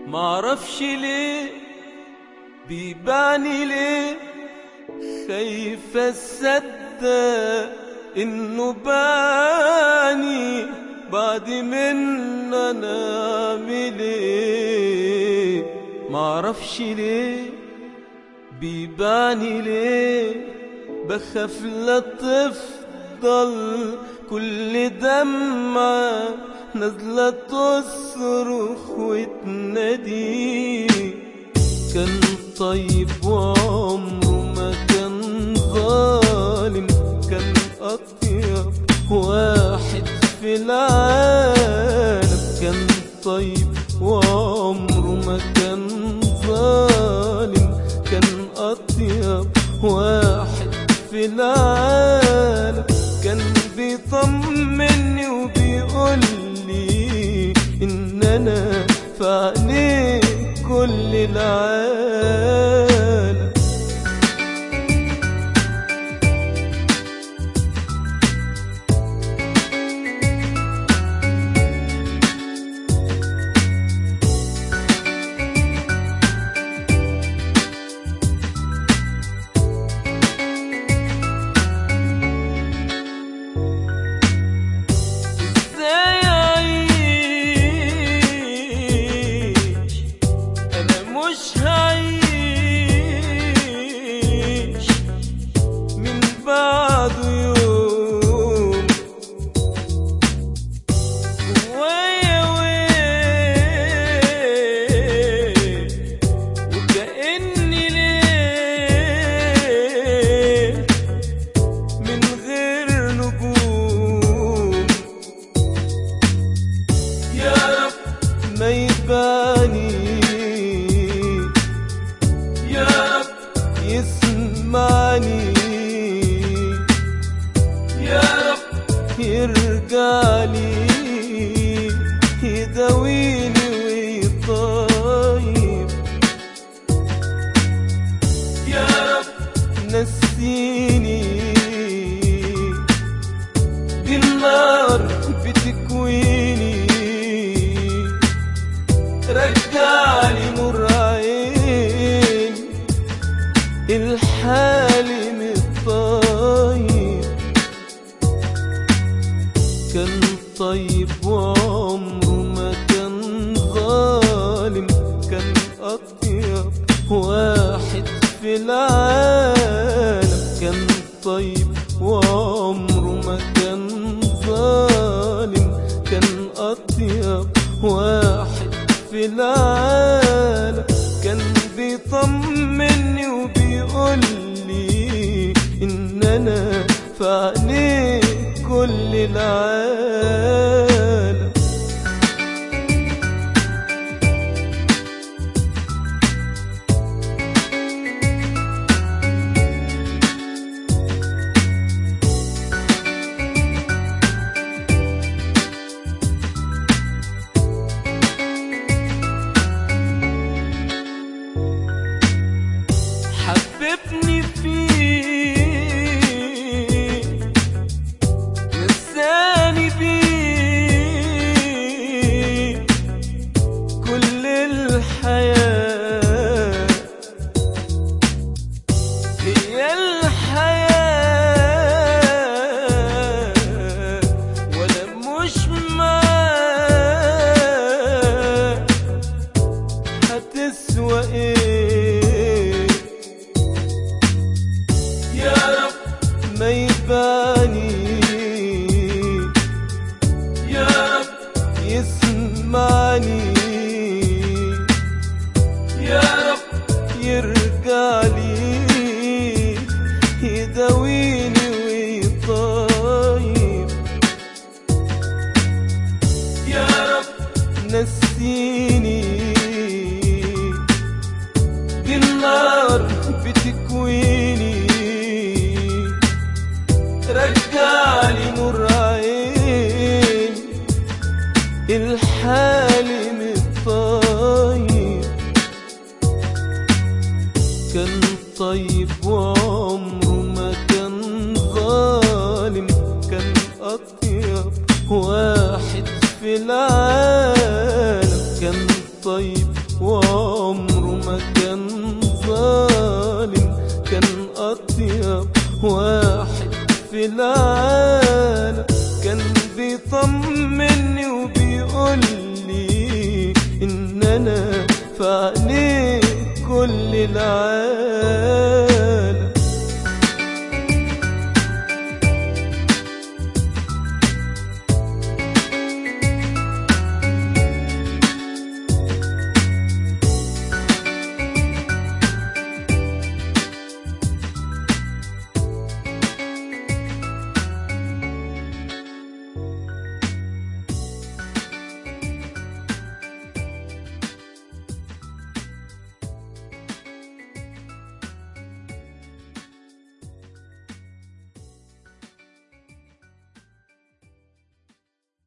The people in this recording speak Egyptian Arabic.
معرفش ليه بيبعني ليه خايف اصدق انه باني بعد من انا اعمل ايه معرفش ليه بيبعني ليه بخاف لا تفضل كل دمعة نازلة تصرخ وتنادي كان طيب وعمره ما كان ظالم كان أطيب واحد في العالم كان طيب وعمره ما كان ظالم كان أطيب واحد في العالم كان بيطمني وبيقول لي إن أنا في عينيه كل العالم ازاي اعيش انا مش هعيش من بعده يوم جوايا ويل وكأني ليل من غير نجوم يا رب ما يباني يا رب يسمعني يا رب يرجع لي يداويني ويطيب يا رب نسيني دي النار بتكويني رجعلي نور عين الحالم الطيب كان طيب وعمره ما كان ظالم كان أطيب واحد في العالم كان طيب وعمره ما كان ظالم كان أطيب واحد في العالم كان بيطمني وبيقول لي إن أنا في عينيه كل العالم حببني فيه نساني بيه كل الحياة هي الحياة ولا مش معاه هتسوى ايه يا رب ما يباني يا رب يسمعني يا رب يرجع لي يداويني ويطيب يا رب نسيني دي النار بتكويني رجعلي نور عين الحالم الطيب كان طيب وعمره ما كان ظالم كان أطيب واحد في العالم كان طيب وعمره ما كان ظالم كان أطيب واحد في العالم كان بيطمني وبيقول لي إن أنا في عينيه كل العالم